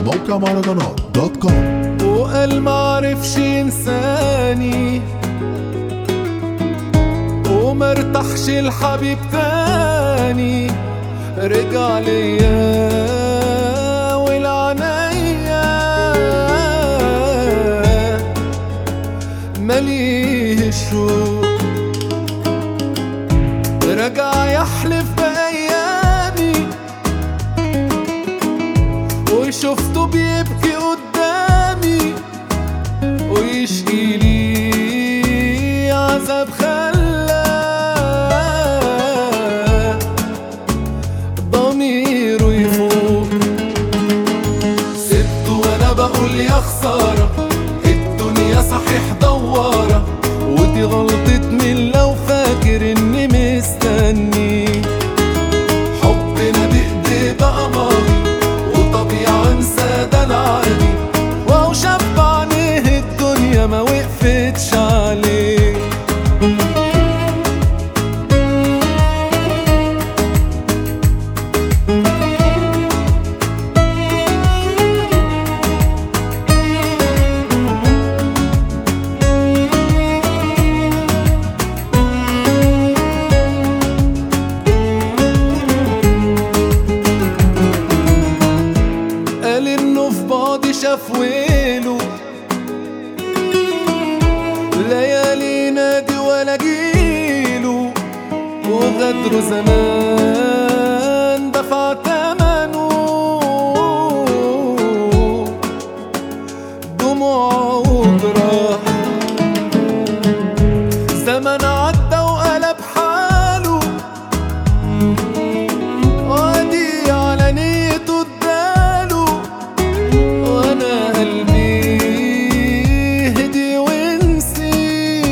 موقع مهرجانات دوت كوم وقال معرفش ينساني ومرتاحش الحبيب تاني رجع ليا والعنيا مليه الشوق رجع يحلف بأيامي وشفته بيبكي قدامي ويشكي لي عذاب خلاه ضميره يفوق سبته وانا بقول يا خسارة الدنيا صحيح دوارة ودي غلطة من لو فاكر اني مستني حبنا بإيدي بقى ماضي وطبيعة انسى ده العادي وهو شاب عينيه الدنيا ما وقفتش عليه قال انه في بعضي شاف ويله ليالي نادي ولا جيله وغدره زمان دفع تمنه دموع وجراح زمن عدى وقلب حاله وادي على نيته اداله وانا قلبي هدي ونسي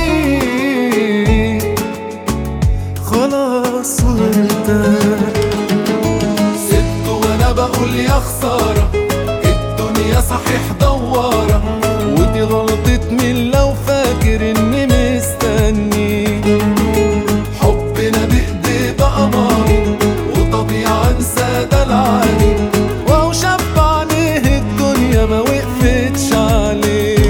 خلاص وارتاح سبته وانا بقول يا خسارة الدنيا صحيح دوارة ودي غلطة من لو فاكر اني مستني حبنا بإيدي بقى ماضي وطبيعة انسى ده العادي وهو شاب عينيه الدنيا ما وقفتش عليه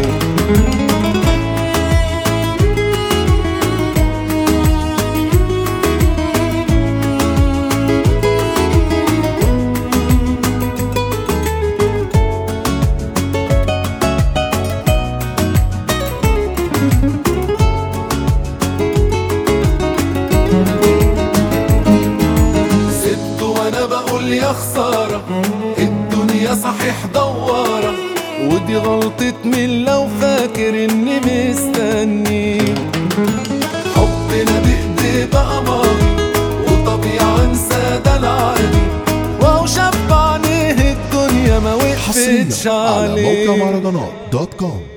سبته وانا بقول يا خسارة الدنيا صحيح دوارة ودي غلطة من لو فاكر اني مستني حبنا بإيدي بقى ماضي وطبيعة انسى ده العادي وهو شاب عينيه الدنيا ما حصريا وقفتش على موقع عليه مهرجانات دوت كوم